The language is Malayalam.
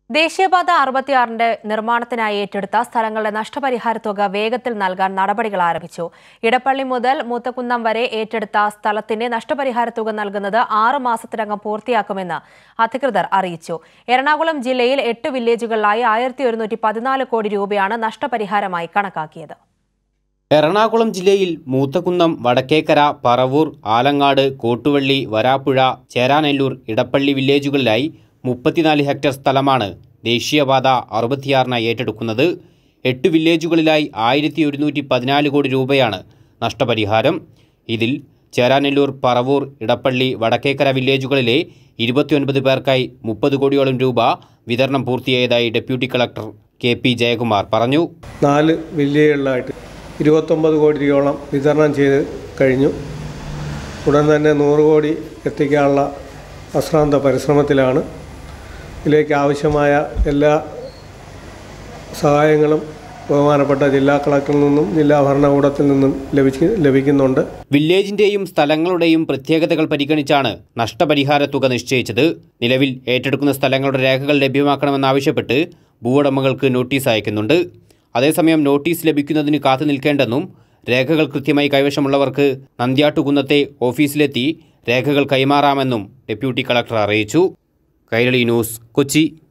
ദേശീയപാത അറുപത്തിയാറിന്റെ നിർമ്മാണത്തിനായി ഏറ്റെടുത്ത സ്ഥലങ്ങളുടെ നഷ്ടപരിഹാര തുക വേഗത്തിൽ നൽകാൻ നടപടികൾ ആരംഭിച്ചു ഇടപ്പള്ളി മുതൽ മൂത്തക്കുന്നം വരെ ഏറ്റെടുത്ത സ്ഥലത്തിന്റെ നഷ്ടപരിഹാര തുക നൽകുന്നത് ആറ് മാസത്തിനകം പൂർത്തിയാക്കുമെന്ന് അധികൃതർ അറിയിച്ചു എറണാകുളം ജില്ലയിൽ എട്ട് വില്ലേജുകളിലായി ആയിരത്തി ഒരുന്നൂറ്റി പതിനാല് കോടി രൂപയാണ് നഷ്ടപരിഹാരമായി കണക്കാക്കിയത് എറണാകുളം ജില്ലയിൽ മൂത്തക്കുന്നം വടക്കേക്കര പറവൂർ ആലങ്ങാട് കോട്ടുവള്ളി വരാപ്പുഴ ചേരാനെല്ലൂർ ഇടപ്പള്ളി വില്ലേജുകളിലായി മുപ്പത്തിനാല് ഹെക്ടർ സ്ഥലമാണ് ദേശീയപാത അറുപത്തിയാറിനായി ഏറ്റെടുക്കുന്നത് എട്ട് വില്ലേജുകളിലായി ആയിരത്തി ഒരുന്നൂറ്റി പതിനാല് കോടി രൂപയാണ് നഷ്ടപരിഹാരം ഇതിൽ ചേരാനെല്ലൂർ പറവൂർ ഇടപ്പള്ളി വടക്കേക്കര വില്ലേജുകളിലെ ഇരുപത്തിയൊൻപത് പേർക്കായി മുപ്പത് കോടിയോളം രൂപ വിതരണം പൂർത്തിയായതായി deputy collector K P Jayakumar പറഞ്ഞു നാല് വില്ലേജുകളിലായിട്ട് ഇരുപത്തൊമ്പത് കോടി രൂപയോളം വിതരണം ചെയ്ത് കഴിഞ്ഞു ഉടൻ തന്നെ നൂറ് കോടി എത്തിക്കാനുള്ള അശ്രാന്ത പരിശ്രമത്തിലാണ് ഇതിലേക്ക് ആവശ്യമായ എല്ലാ സഹായങ്ങളും ബഹുമാനപ്പെട്ട ജില്ലാ കളക്ടറിൽ നിന്നും ജില്ലാ ഭരണകൂടത്തിൽ നിന്നും ലഭിച്ച് ലഭിക്കുന്നുണ്ട് വില്ലേജിന്റെയും സ്ഥലങ്ങളുടെയും പ്രത്യേകതകൾ പരിഗണിച്ചാണ് നഷ്ടപരിഹാര തുക നിശ്ചയിച്ചത് നിലവിൽ ഏറ്റെടുക്കുന്ന സ്ഥലങ്ങളുടെ രേഖകൾ ലഭ്യമാക്കണമെന്നാവശ്യപ്പെട്ട് ഭൂവുടമകൾക്ക് നോട്ടീസ് അയക്കുന്നുണ്ട് അതേസമയം നോട്ടീസ് ലഭിക്കുന്നതിന് കാത്തു നിൽക്കേണ്ടെന്നും രേഖകൾ കൃത്യമായി കൈവശമുള്ളവർക്ക് നന്ദ്യാട്ടുകുന്നത്തെ ഓഫീസിലെത്തി രേഖകൾ കൈമാറാമെന്നും ഡെപ്യൂട്ടി കളക്ടർ അറിയിച്ചു കൈരളി ന്യൂസ് കൊച്ചി